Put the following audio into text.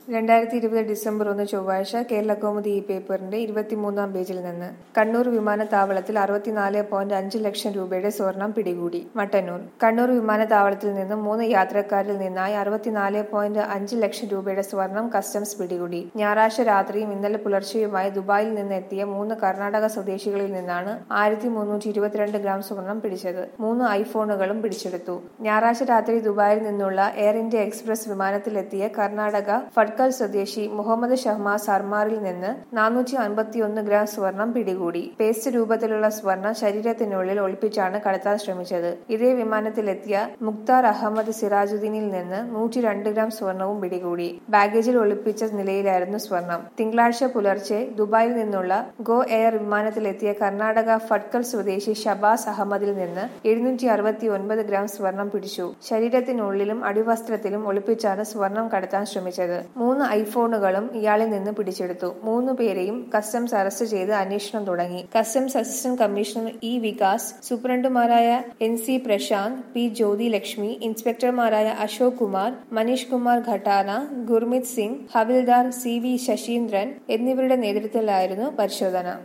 രണ്ടായിരത്തി ഇരുപത് ഡിസംബർ ഒന്ന് ചൊവ്വാഴ്ച കേരളകൗമുദി ഈ പേപ്പറിന്റെ ഇരുപത്തിമൂന്നാം പേജിൽ നിന്ന് കണ്ണൂർ വിമാനത്താവളത്തിൽ അറുപത്തിനാല് പോയിന്റ് അഞ്ച് ലക്ഷം രൂപയുടെ സ്വർണം പിടികൂടി മട്ടന്നൂർ കണ്ണൂർ വിമാനത്താവളത്തിൽ നിന്ന് മൂന്ന് യാത്രക്കാരിൽ നിന്നായി അറുപത്തിനാല് പോയിന്റ് അഞ്ച് ലക്ഷം രൂപയുടെ സ്വർണം കസ്റ്റംസ് പിടികൂടി ഞായറാഴ്ച രാത്രിയും ഇന്നലെ പുലർച്ചെയുമായി ദുബായിൽ നിന്ന് എത്തിയ മൂന്ന് കർണാടക സ്വദേശികളിൽ നിന്നാണ് ആയിരത്തി മുന്നൂറ്റി ഇരുപത്തിരണ്ട് ഗ്രാം സ്വർണം പിടിച്ചത് മൂന്ന് ഐഫോണുകളും പിടിച്ചെടുത്തു ഞായറാഴ്ച രാത്രി ദുബായിൽ നിന്നുള്ള എയർ ഇന്ത്യ എക്സ്പ്രസ് വിമാനത്തിലെത്തിയ കർണാടക ഫഡ്കൽ സ്വദേശി മുഹമ്മദ് ഷഹ്മാസ് സർമാറിൽ നിന്ന് നാനൂറ്റി അൻപത്തിയൊന്ന് ഗ്രാം സ്വർണം പിടികൂടി പേസ്റ്റ് രൂപത്തിലുള്ള സ്വർണം ശരീരത്തിനുള്ളിൽ ഒളിപ്പിച്ചാണ് കടത്താൻ ശ്രമിച്ചത് ഇതേ വിമാനത്തിലെത്തിയ മുക്താർ അഹമ്മദ് സിറാജുദ്ദീനിൽ നിന്ന് നൂറ്റി രണ്ട് ഗ്രാം സ്വർണവും പിടികൂടി ബാഗേജിൽ ഒളിപ്പിച്ച നിലയിലായിരുന്നു സ്വർണം തിങ്കളാഴ്ച പുലർച്ചെ ദുബായിൽ നിന്നുള്ള ഗോ എയർ വിമാനത്തിലെത്തിയ കർണാടക ഫഡ്കൽ സ്വദേശി ഷബാസ് അഹമ്മദിൽ നിന്ന് എഴുന്നൂറ്റി അറുപത്തി ഒൻപത് ഗ്രാം സ്വർണം പിടിച്ചു ശരീരത്തിനുള്ളിലും അടിവസ്ത്രത്തിലും ഒളിപ്പിച്ചാണ് സ്വർണം കടത്താൻ ശ്രമിച്ചത് മൂന്ന് ഐഫോണുകളും ഇയാളിൽ നിന്ന് പിടിച്ചെടുത്തു മൂന്ന് പേരെയും കസ്റ്റംസ് അറസ്റ്റ് ചെയ്ത് അന്വേഷണം തുടങ്ങി customs assistant commissioner E Vikas സൂപ്രണ്ടുമാരായ N C Prashanth P Jyothi Lakshmi ഇൻസ്പെക്ടർമാരായ അശോക് കുമാർ മനീഷ് കുമാർ ഘട്ടാന ഗുർമിത് സിംഗ് ഹവിൽദാർ സി വി ശശീന്ദ്രൻ എന്നിവരുടെ നേതൃത്വത്തിലായിരുന്നു പരിശോധന